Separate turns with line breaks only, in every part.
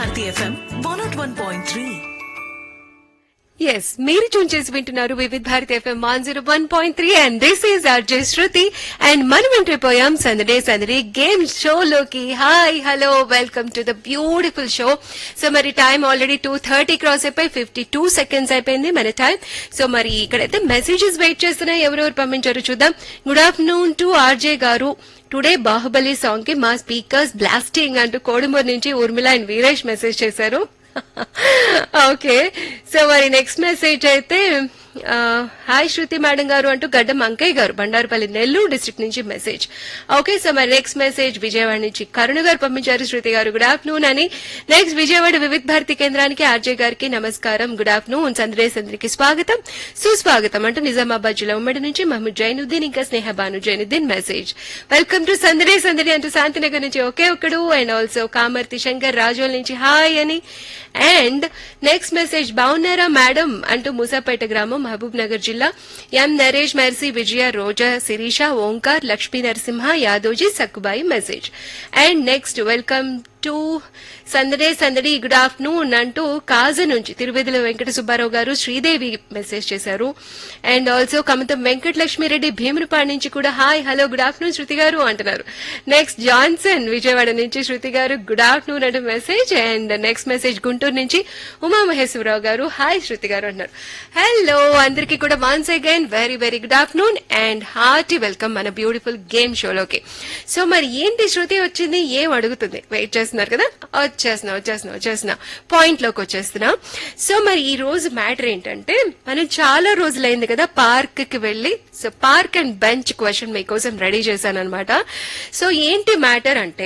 Bharati FM one not one point three
yes మీరు tune చేసి వింటున్నారు Vividh Bharati FM one zero one point three and this is RJ Shruti and మనం ఎంట్రిపోయాం సందడే సందడి గేమ్ షోలోకి hi hello welcome to the beautiful show so మరి time already two thirty cross అయిపోయి ఫిఫ్టీ టూ సెకండ్స్ అయిపోయింది మన టైం సో మరి ఇక్కడైతే మెసేజెస్ వెయిట్ చేస్తున్నాయి ఎవరెవరు పంపించారు చూద్దాం good afternoon to RJ garu today Baahubali song కి మా స్పీకర్స్ బ్లాస్టింగ్ అంటూ కోడుమూరు నుంచి ఊర్మిళ అండ్ వీరేష్ మెసేజ్ చేశారు ఓకే సో మరి నెక్స్ట్ మెసేజ్ అయితే ఆ, హాయ్ శృతి మేడం గారు అంటూ గడ్డం అంకయ్య గారు బండారుపల్లి నెల్లూరు డిస్ట్రిక్ట్ నుంచి మెసేజ్ ఓకే సో మరి నెక్స్ట్ మెసేజ్ విజయవాడ నుంచి కరుణ గారు పంపించారు శృతి గారు గుడ్ ఆఫ్టర్నూన్ అని నెక్స్ట్ విజయవాడ వివిధ భారతి కేంద్రానికి ఆర్జే గారికి నమస్కారం గుడ్ ఆఫ్టర్నూన్ సందరే సందరికి స్వాగతం సుస్వాగతం అంటూ నిజామాబాద్ జిల్లా ఉమ్మడి నుంచి మహమ్మద్ జైనుద్దీన్ ఇంకా Sneha Banu Zainuddin message welcome to Sandade Sandadi అంటూ శాంతినగర్ నుంచి ఒకే ఒక్కడు అండ్ ఆల్సో కామర్తి శంకర్ రాజోల్ నుంచి హాయ్ అని అండ్ నెక్స్ట్ మెసేజ్ బాగున్నారా మేడం అంటూ మూసాపేట గ్రామం మహబూబ్ నగర్ జిల్లా M Naresh Mercy Vijaya Roja Sirisha Omkar Lakshmi Narasimha Yadoji Sakkubai message and next welcome to Sandade Sandadi good afternoon అంటూ కాజ నుంచి తిరువేదుల వెంకట సుబ్బారావు గారు శ్రీదేవి మెసేజ్ చేశారు అండ్ ఆల్సో కమతం వెంకటలక్ష్మిరెడ్డి భీమునిపాడు నుంచి కూడా hi hello good afternoon Shruti గారు అంటున్నారు నెక్స్ట్ జాన్సన్ విజయవాడ నుంచి శృతి గారు గుడ్ ఆఫ్టర్నూన్ అంటూ message and next message Guntur నుంచి ఉమామహేశ్వరరావు గారు హాయ్ శృతి గారు అంటున్నారు హలో అందరికీ కూడా once again very very good afternoon and hearty welcome మన బ్యూటిఫుల్ గేమ్ షోలోకి సో మరి ఏంటి శృతి వచ్చింది ఏం అడుగుతుంది వెయిట్ చేస్తున్నారు కదా వచ్చేస్తున్నా వచ్చేస్తున్నా వచ్చేస్తున్నా పాయింట్ లోకి వచ్చేస్తున్నా సో మరి ఈ రోజు మ్యాటర్ ఏంటంటే మనం చాలా రోజులైంది కదా పార్క్ కి వెళ్ళి so park and bench question మీకోసం రెడీ చేశాను అనమాట సో ఏంటి మ్యాటర్ అంటే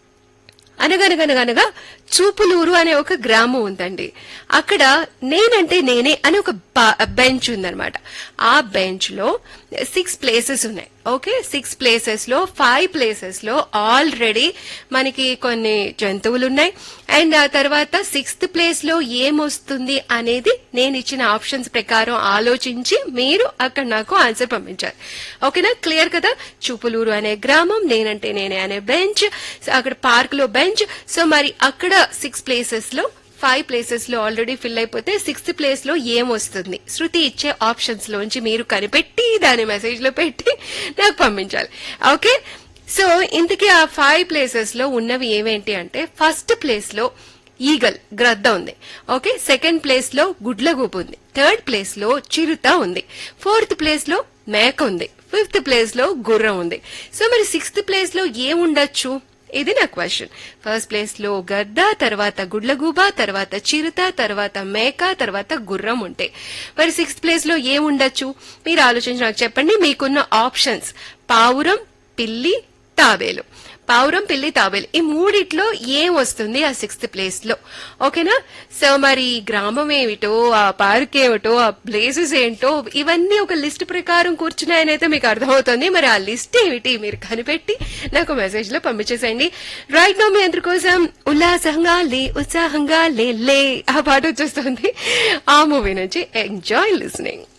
అనగనగనగనగా చూపులూరు అనే ఒక గ్రామం ఉందండి అక్కడ నేనంటే నేనే అని ఒక బెంచ్ ఉందన్నమాట ఆ బెంచ్ లో సిక్స్ ప్లేసెస్ ఉన్నాయి ఓకే సిక్స్ ప్లేసెస్ లో ఫైవ్ ప్లేసెస్ లో ఆల్రెడీ మనకి కొన్ని జంతువులు ఉన్నాయి అండ్ ఆ తర్వాత సిక్స్త్ ప్లేస్ లో ఏమొస్తుంది అనేది నేను ఇచ్చిన ఆప్షన్స్ ప్రకారం ఆలోచించి మీరు అక్కడ నాకు ఆన్సర్ పంపించారు ఓకేనా క్లియర్ కదా చూపులూరు అనే గ్రామం నేనంటే నేనే అనే బెంచ్ అక్కడ పార్క్ లో బెంచ్ సో మరి అక్కడ సిక్స్ ప్లేసెస్ లో ఫైవ్ ప్లేసెస్ లో ఆల్రెడీ ఫిల్ అయిపోతే సిక్స్త్ ప్లేస్ లో ఏం వస్తుంది శృతి ఇచ్చే ఆప్షన్స్ లోంచి మీరు కనిపెట్టి దాని మెసేజ్ లో పెట్టి నాకు పంపించాలి ఓకే సో ఇంతకీ ఆ ఫైవ్ ప్లేసెస్ లో ఉన్నవి ఏమేంటి అంటే ఫస్ట్ ప్లేస్ లో ఈగల్ గ్రద్ద ఉంది ఓకే సెకండ్ ప్లేస్ లో గుడ్లగూపు ఉంది థర్డ్ ప్లేస్ లో చిరుత ఉంది ఫోర్త్ ప్లేస్ లో మేక ఉంది ఫిఫ్త్ ప్లేస్ లో గుర్రం ఉంది సో మరి సిక్స్త్ ప్లేస్ లో ఏముండొచ్చు ఇది నా క్వశ్చన్ ఫస్ట్ ప్లేస్ లో గద్ద తర్వాత గుడ్లగూబ తర్వాత చిరుత తర్వాత మేక తర్వాత గుర్రం ఉంటాయి మరి సిక్స్త్ ప్లేస్ లో ఏముండొచ్చు మీరు ఆలోచించి నాకు చెప్పండి మీకున్న ఆప్షన్స్ పావురం పిల్లి తాబేలు పావురం పిల్లి తాబేలు ఈ మూడిట్లో ఏం వస్తుంది ఆ సిక్స్త్ ప్లేస్ లో ఓకేనా సో మరి గ్రామం ఏమిటో ఆ పార్క్ ఏమిటో ఆ ప్లేసెస్ ఏంటో ఇవన్నీ ఒక లిస్ట్ ప్రకారం కూర్చున్నాయనైతే మీకు అర్థమవుతుంది మరి ఆ లిస్ట్ ఏమిటి మీరు కనిపెట్టి నాకు మెసేజ్ లో పంపించేసేయండి రైట్ నో మీ అందరి కోసం ఉల్లాసంగా లే ఉత్సాహంగా లే లే ఆ పాట వచ్చేస్తుంది ఆ మూవీ నుంచి ఎంజాయ్ లిస్నింగ్